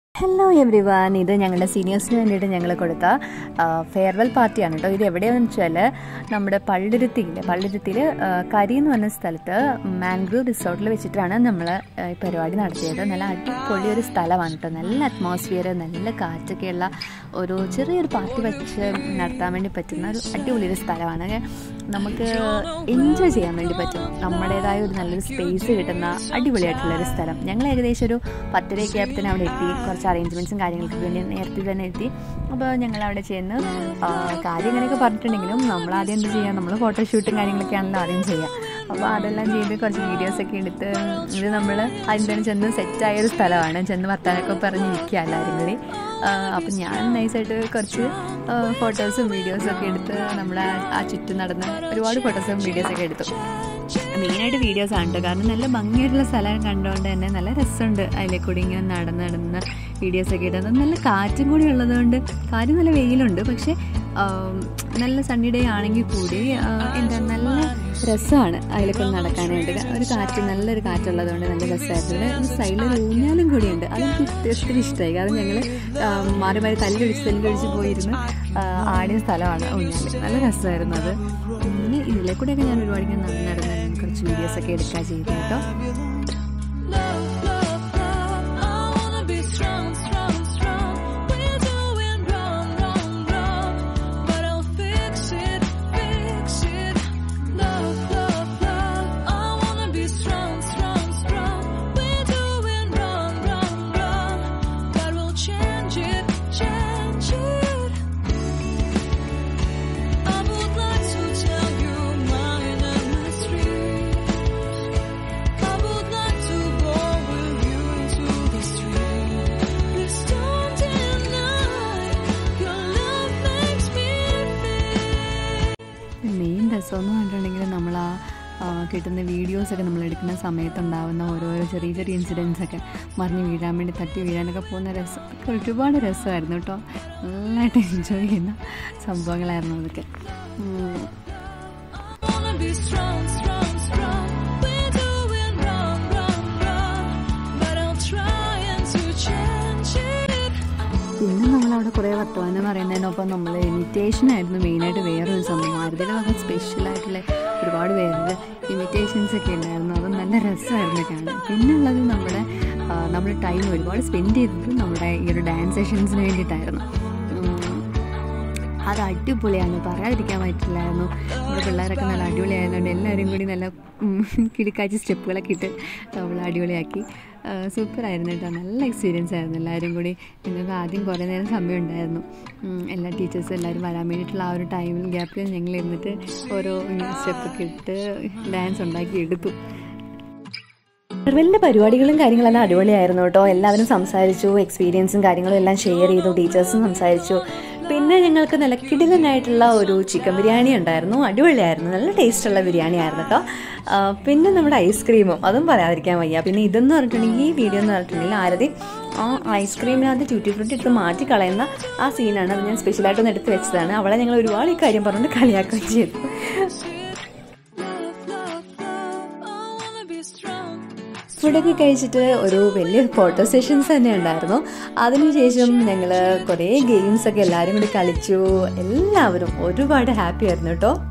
hello every one ഇത് ഞങ്ങളുടെ സീനിയേഴ്സിന് വേണ്ടിയിട്ട് ഞങ്ങൾ കൊടുത്ത ഫെയർവെൽ പാർട്ടിയാണ് കേട്ടോ ഇത് എവിടെയാണെന്ന് വെച്ചാൽ നമ്മുടെ പള്ളുരുത്തിയിലെ പള്ളുരുത്തിയിൽ കരി എന്ന് പറഞ്ഞ സ്ഥലത്ത് മാംഗ്രൂവ് റിസോർട്ടിൽ വെച്ചിട്ടാണ് നമ്മൾ ഈ പരിപാടി നടത്തിയത് നല്ല അടിപൊളി ഒരു സ്ഥലമാണ് കേട്ടോ നല്ല അറ്റ്മോസ്ഫിയർ നല്ല കാറ്റൊക്കെയുള്ള ഒരു ചെറിയൊരു പാർട്ടി വെച്ച് നടത്താൻ വേണ്ടി പറ്റുന്ന ഒരു അടിപൊളി ഒരു സ്ഥലമാണ് നമുക്ക് എൻജോയ് ചെയ്യാൻ വേണ്ടി പറ്റും നമ്മുടേതായ ഒരു നല്ലൊരു സ്പേസ് കിട്ടുന്ന അടിപൊളിയായിട്ടുള്ള ഒരു സ്ഥലം ഞങ്ങൾ ഏകദേശം ഒരു പത്തരയൊക്കെ ആയപ്പോഴത്തേന് അവിടെ എത്തി കുറച്ച് അറേഞ്ച്മെൻറ്റ്സും കാര്യങ്ങൾക്ക് വേണ്ടി നേരത്തെ തന്നെ എത്തി അപ്പോൾ ഞങ്ങൾ അവിടെ ചെന്ന് കാര്യം ഇങ്ങനെയൊക്കെ പറഞ്ഞിട്ടുണ്ടെങ്കിലും നമ്മൾ ആദ്യം എന്ത് ചെയ്യുക നമ്മൾ ഫോട്ടോഷൂട്ടും കാര്യങ്ങളൊക്കെ ആണല്ലോ ആദ്യം ചെയ്യുക അപ്പോൾ അതെല്ലാം ചെയ്ത് കുറച്ച് വീഡിയോസൊക്കെ എടുത്ത് ഇത് നമ്മൾ ആദ്യം തന്നെ ചെന്ന് സെറ്റായ ഒരു സ്ഥലമാണ് ചെന്ന് വർത്താനൊക്കെ പറഞ്ഞ് നിൽക്കുക എല്ലാവരും കൂടി അപ്പം ഞാൻ നൈസായിട്ട് കുറച്ച് ഫോട്ടോസും വീഡിയോസും ഒക്കെ എടുത്ത് നമ്മൾ ആ ചുറ്റും നടന്ന് ഒരുപാട് ഫോട്ടോസും വീഡിയോസൊക്കെ എടുത്തു മെയിനായിട്ട് വീഡിയോസ് ആണ് കേട്ടോ കാരണം നല്ല ഭംഗിയായിട്ടുള്ള സ്ഥലം കണ്ടുകൊണ്ട് തന്നെ നല്ല രസമുണ്ട് അതിലെ കൂടി ഇങ്ങനെ നടന്ന് നടന്ന് വീഡിയോസൊക്കെ ഇടുന്നത് നല്ല കാറ്റും കൂടി ഉള്ളതുകൊണ്ട് കാറ്റ് നല്ല വെയിലുണ്ട് പക്ഷേ നല്ല സണ്ണി ഡേ ആണെങ്കിൽ കൂടി എന്താ നല്ല രസമാണ് അതിലൊക്കെ നടക്കാനായിട്ട് ഒരു കാറ്റ് നല്ലൊരു കാറ്റുള്ളതുകൊണ്ട് നല്ല രസമായിട്ടുണ്ട് സൈഡിൽ ഒരു ഊഞ്ഞാലും കൂടിയുണ്ട് അതെനിക്ക് ഒത്തിരി ഇഷ്ടമായി കാരണം ഞങ്ങൾ മാറി മാറി തല്ലൊടിച്ച് തല്ലൊടിച്ച് പോയിരുന്ന് ആടിയ സ്ഥലമാണ് ഊഞ്ഞാൽ നല്ല രസമായിരുന്നു അത് പിന്നെ ഇതിലെ കൂടെയൊക്കെ ഞാൻ ഒരുപാട് ഇങ്ങനെ നടന്ന് നടന്ന് കുറച്ച് വീഡിയോസൊക്കെ എടുക്കുക ചെയ്തു കേട്ടോ മെയിൻ രസമെന്ന് പറഞ്ഞിട്ടുണ്ടെങ്കിൽ നമ്മൾ ആ കിട്ടുന്ന വീഡിയോസൊക്കെ നമ്മൾ എടുക്കുന്ന സമയത്തുണ്ടാകുന്ന ഓരോരോ ചെറിയ ചെറിയ ഇൻസിഡൻസ് ഒക്കെ മറിഞ്ഞ് വീഴാൻ വേണ്ടി തട്ടി വീഴാനൊക്കെ പോകുന്ന രസം ഒക്കെ ഒരുപാട് രസമായിരുന്നു കേട്ടോ നല്ലതായിട്ട് എൻജോയ് ചെയ്യുന്ന സംഭവങ്ങളായിരുന്നു അതൊക്കെ പിന്നെ നമ്മളവിടെ കുറേ വർത്തമാനം പറയുന്നതിനൊപ്പം നമ്മൾ ഇമിറ്റേഷൻ ആയിരുന്നു മെയിനായിട്ട് വേറൊരു സംഭവം ആരുടെയുടെ വക സ്പെഷ്യലായിട്ടുള്ള ഒരുപാട് പേരുടെ ഇമിറ്റേഷൻസ് ഒക്കെ ഉണ്ടായിരുന്നു അത് നല്ല രസമായിരുന്നു കാണാൻ പിന്നെ ഉള്ളത് നമ്മുടെ നമ്മൾ ടൈം ഒരുപാട് സ്പെൻഡ് ചെയ്തത് നമ്മുടെ ഈ ഒരു ഡാൻസ് സെഷൻസിന് വേണ്ടിയിട്ടായിരുന്നു അത് അടിപൊളിയാണ് പറയാതിരിക്കാൻ പറ്റില്ലായിരുന്നു നമ്മുടെ പിള്ളേരൊക്കെ നല്ല അടിപൊളിയായതുകൊണ്ട് എല്ലാവരും കൂടി നല്ല കിടക്കാച്ചി സ്റ്റെപ്പുകളൊക്കെ ഇട്ട് നമ്മൾ അടിപൊളിയാക്കി സൂപ്പറായിരുന്നു കേട്ടോ നല്ല എക്സ്പീരിയൻസ് ആയിരുന്നു എല്ലാവരും കൂടി ഞങ്ങൾക്ക് ആദ്യം കുറേ നേരം സമയം ഉണ്ടായിരുന്നു എല്ലാ ടീച്ചേഴ്സും എല്ലാവരും വരാൻ വേണ്ടിയിട്ടുള്ള ആ ഒരു ടൈമിൽ ഗ്യാപ്പിൽ ഞങ്ങൾ ഇരുന്നിട്ട് ഓരോ സ്റ്റെപ്പൊക്കെ ഇട്ട് ഡാൻസ് ഉണ്ടാക്കി എടുത്തു ഫെയർവെല്ലിൻ്റെ പരിപാടികളും കാര്യങ്ങളെല്ലാം അടിപൊളിയായിരുന്നു കേട്ടോ എല്ലാവരും സംസാരിച്ചു എക്സ്പീരിയൻസും കാര്യങ്ങളും എല്ലാം ഷെയർ ചെയ്തു ടീച്ചേഴ്സും സംസാരിച്ചു പിന്നെ ഞങ്ങൾക്ക് നല്ല കിടിലനായിട്ടുള്ള ഒരു ചിക്കൻ ബിരിയാണി ഉണ്ടായിരുന്നു അടിപൊളിയായിരുന്നു നല്ല ടേസ്റ്റുള്ള ബിരിയാണി ആയിരുന്നു കേട്ടോ പിന്നെ നമ്മുടെ ഐസ്ക്രീമും അതും പറയാതിരിക്കാൻ വയ്യ പിന്നെ ഇതെന്ന് പറഞ്ഞിട്ടുണ്ടെങ്കിൽ ഈ വീഡിയോ എന്ന് പറഞ്ഞിട്ടുണ്ടെങ്കിൽ ആരതി ആ ഐസ്ക്രീമിനകത്ത് ട്യൂട്ടി ഫ്രൂട്ടി എടുത്ത് മാറ്റി കളയുന്ന ആ സീനാണ് അത് ഞാൻ സ്പെഷ്യലായിട്ടൊന്ന് എടുത്ത് വെച്ചതാണ് അവളെ ഞങ്ങൾ ഒരുപാട് ഈ കാര്യം പറഞ്ഞുകൊണ്ട് കളിയാക്കുകയും ചെയ്തു ഫുഡൊക്കെ കഴിച്ചിട്ട് ഒരു വലിയ ഫോട്ടോ സെഷൻസ് തന്നെ ഉണ്ടായിരുന്നു അതിനുശേഷം ഞങ്ങൾ കുറേ ഗെയിംസൊക്കെ എല്ലാവരും കൂടി കളിച്ചു എല്ലാവരും ഒരുപാട് ഹാപ്പി ആയിരുന്നു കേട്ടോ